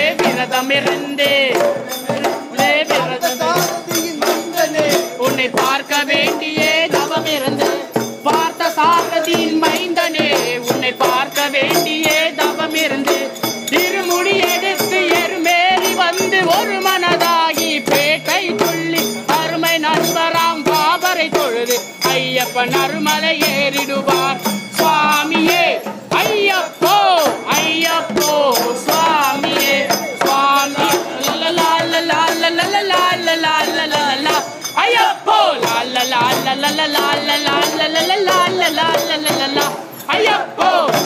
விரதம் இருந்து விரதம் சாரதியின் மைந்தனே உன்னை பார்க்க வேண்டியே தவம் இருந்து பார்த்த சாரதியின் மைந்தனே உன்னை பார்க்க வேண்டியே தவம் இருந்து இருமுடி எடுத்து எருமேறி வந்து ஒரு மனதாகி பேட்டை சொல்லி அருமை நண்பராம் பாபரை தொழுது ஐயப்பன் அருமலை ஏறிடுவார் சுவாமியே ஐயப்போ ஐயப்போ சுவாமியே சுவாமி லலலா லலலா லலலா லலலா லலலா. ஐயப்போ லலலா லலலா லலலா லலலா லலலா லலலா. ஐயப்போ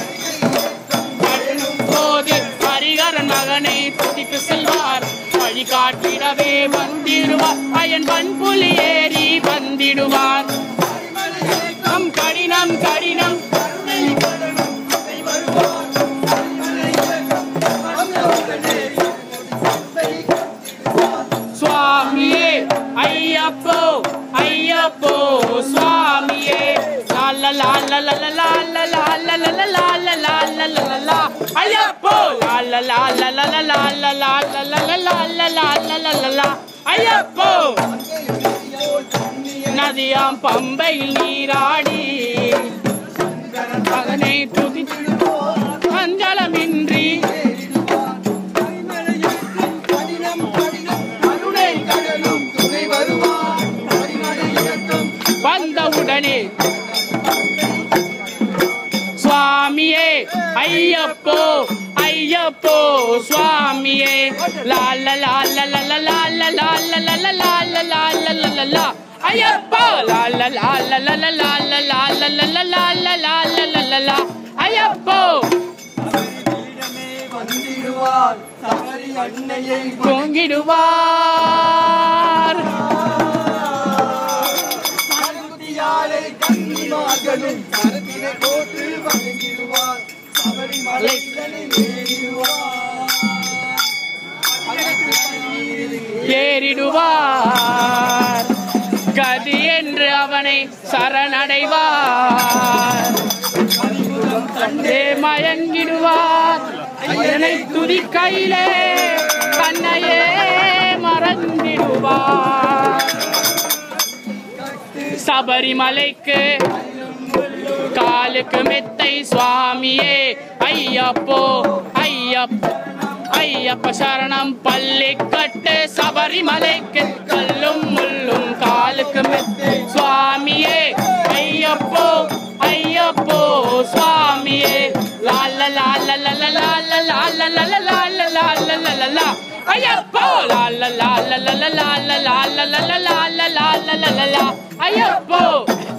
போது ஹரிகரன் மகனை துதிக்கு செல்வார் வழி காட்டிடவே வந்திடுவார் அயன் வன்புலி ஏறி வந்திடுவார் நம் கடினம் கடினம் சுவாமியே ஐயப்போ ஐயப்போ சுவாமியே லால லால லால லால லால லால லால லால லால ஐயப்போ லால லால லால லால லால லால லால லால லால ஐயப்போ நதியாம் பம்பையில் நீராடி மகனை துதித்து அஞ்சலமின்றி கடினம் கடினம் கருணை கடலும் துணை வருவார் பரிமள இயக்கம் வந்தவுடனே சுவாமியே ஐயப்போ ஐயப்போ சுவாமியே லால லால லால லால லால லால லால லால லால ஐயப்போ லால லால லால லால லால லால லால லால லால ஐயப்போ வந்திடுவார் சபரி அன்னையை தூங்கிடுவார் மறுபடியாரை கன்னிமார்களும் கருத்தினை போட்டு வணங்கிடுவார் சபரிமலை ஏறிடுவார் அதற்கு பன்னீரில் ஏறிடுவார் கதி என்று அவனை சரணடைவார் கண்டே மயங்கிடுவார் ஐயனை துதிக்கையிலே தன்னையே மறந்திடுவார் சபரிமலைக்கு காலுக்கு மெத்தை சுவாமியே ஐயப்போ ஐயப்போ ஐயப்ப சரணம் பள்ளி கட்டு சபரிமலைக்கு கல்லும் முள்ளும் காலுக்கு மெத்தை சுவாமியே ஐயப்போ ஐயப்போ சுவாமியே லால லால லால லால லால லால லால லால லால ஐயப்போ லால லால லால லால லால லால லால லால லால ஐயப்போ